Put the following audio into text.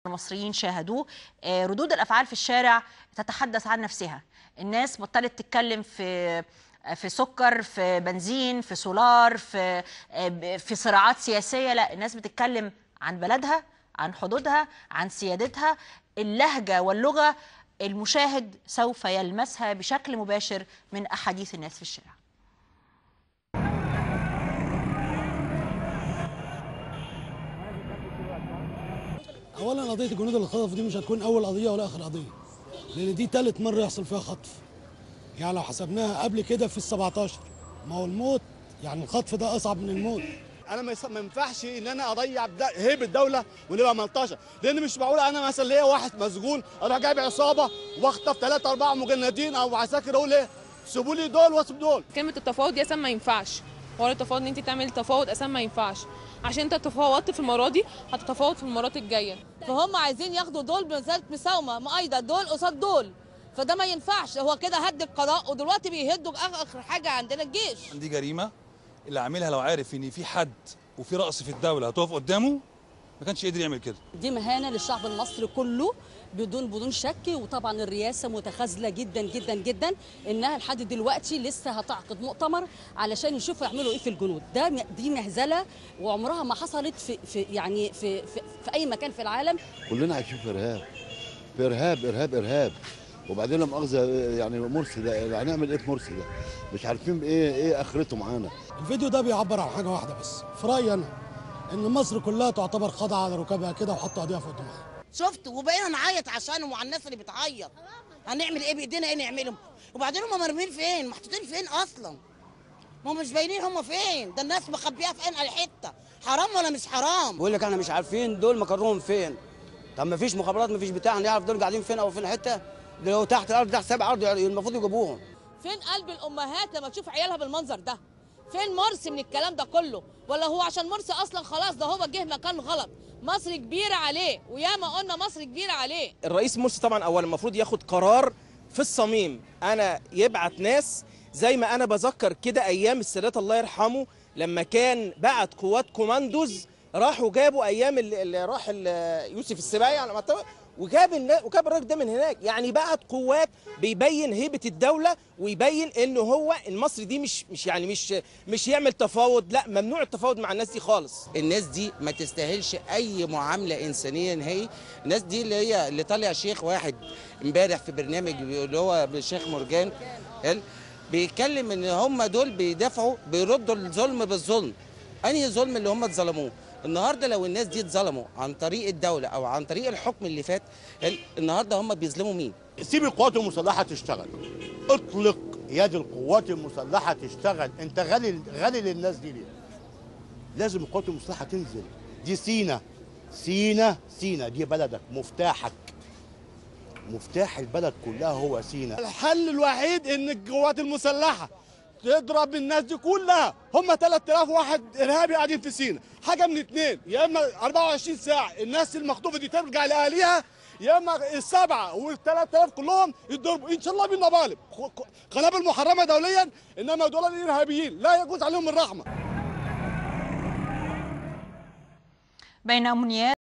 المصريين شاهدوه آه، ردود الافعال في الشارع تتحدث عن نفسها الناس بطلت تتكلم في في سكر في بنزين في سولار في آه، في صراعات سياسيه لا الناس بتتكلم عن بلدها عن حدودها عن سيادتها اللهجه واللغه المشاهد سوف يلمسها بشكل مباشر من احاديث الناس في الشارع اولا قضيه الجنود اللي خطفوا دي مش هتكون اول قضيه ولا اخر قضيه لان دي ثالث مره يحصل فيها خطف يعني لو حسبناها قبل كده في ال 17 ما هو الموت يعني الخطف ده اصعب من الموت انا ما يص- ما ينفعش ان انا اضيع بدا- هيبه الدوله ونبقى ملطشه لان مش معقول انا مثلا ليا واحد مسجون اروح جايب عصابه واخطف ثلاثه اربعه مجندين او عساكر اقول ايه سيبوا لي دول واسيب دول كلمه التفاوض دي اصلا ما ينفعش حوار التفاوض ان انت تعمل تفاوض اصلا ما ينفعش عشان انت تفاوضت في المره دي هتتفاوض في المرات الجايه فهم عايزين ياخدوا دول بمساله مساومه مؤيده دول قصاد دول فده ما ينفعش هو كده هد القضاء ودلوقتي بيهدوا اخر حاجه عندنا الجيش دي جريمه اللي عاملها لو عارف ان في حد وفي رأس في الدوله هتقف قدامه ما كانش قدر يعمل كده دي مهانه للشعب المصري كله بدون بدون شك وطبعا الرئاسه متخاذله جدا جدا جدا انها لحد دلوقتي لسه هتعقد مؤتمر علشان يشوفوا يعملوا ايه في الجنود ده م- دي مهزله وعمرها ما حصلت في, في يعني في, في في اي مكان في العالم كلنا عايشين في ارهاب في ارهاب ارهاب ارهاب وبعدين لا مؤاخذه يعني مرسي ده هنعمل ايه في مرسي ده مش عارفين ايه ايه اخرته معانا الفيديو ده بيعبر عن حاجه واحده بس في رايي انا ان مصر كلها تعتبر خاضعه على ركابها كده وحطوا ايديها فوق دماغها شفت وبقينا نعيط عشانهم وعلى الناس اللي بتعيط هنعمل ايه بايدينا ايه نعملهم وبعدين هم مرمين فين محطوطين فين اصلا ما هم مش باينين هم فين ده الناس مخبيها في انقل حته حرام ولا مش حرام بقول لك احنا مش عارفين دول مقرهم فين طب ما فيش مخابرات ما فيش بتاع نعرف دول قاعدين فين او فين حته ده لو تحت الارض تحت سبع ارض يعني المفروض يجيبوهم فين قلب الامهات لما تشوف عيالها بالمنظر ده فين مرسي من الكلام ده كله ولا هو عشان مرسي اصلا خلاص ده هو جه مكان غلط مصر كبيره عليه وياما قلنا مصر كبيره عليه الرئيس مرسي طبعا اولا المفروض ياخد قرار في الصميم انا يبعت ناس زي ما انا بذكر كده ايام السادات الله يرحمه لما كان بعت قوات كوماندوز راحوا جابوا ايام اللي, اللي راح ال- يوسف السباعي على ما أعتقد، وجاب النا- وجاب الراجل ده من هناك يعني بعت قوات بيبين هيبه الدوله ويبين ان هو المصري دي مش مش يعني مش مش يعمل تفاوض لا ممنوع التفاوض مع الناس دي خالص الناس دي ما تستاهلش اي معامله انسانيه نهائي الناس دي اللي هي اللي طالع شيخ واحد امبارح في برنامج اللي هو الشيخ مرجان قال بيتكلم ان هم دول بيدافعوا بيردوا الظلم بالظلم انهي ظلم اللي هم اتظلموه النهارده لو الناس دي اتظلموا عن طريق الدوله او عن طريق الحكم اللي فات قال النهارده هم بيظلموا مين سيب القوات المسلحه تشتغل اطلق يد القوات المسلحه تشتغل انت غالي غالي للناس دي ليه لازم القوات المسلحه تنزل دي سينا سينا سينا دي بلدك مفتاحك مفتاح البلد كلها هو سينا الحل الوحيد ان القوات المسلحه تضرب الناس دي كلها هم 3000 واحد ارهابي قاعدين في سينا حاجه من اتنين يا اما 24 ساعه الناس المخطوفه دي ترجع لاهاليها يا اما السبعه وال 3000 كلهم يتضربوا ان شاء الله بالنبالب قنابل محرمه دوليا انما دول الارهابيين لا يجوز عليهم الرحمه بين امنيات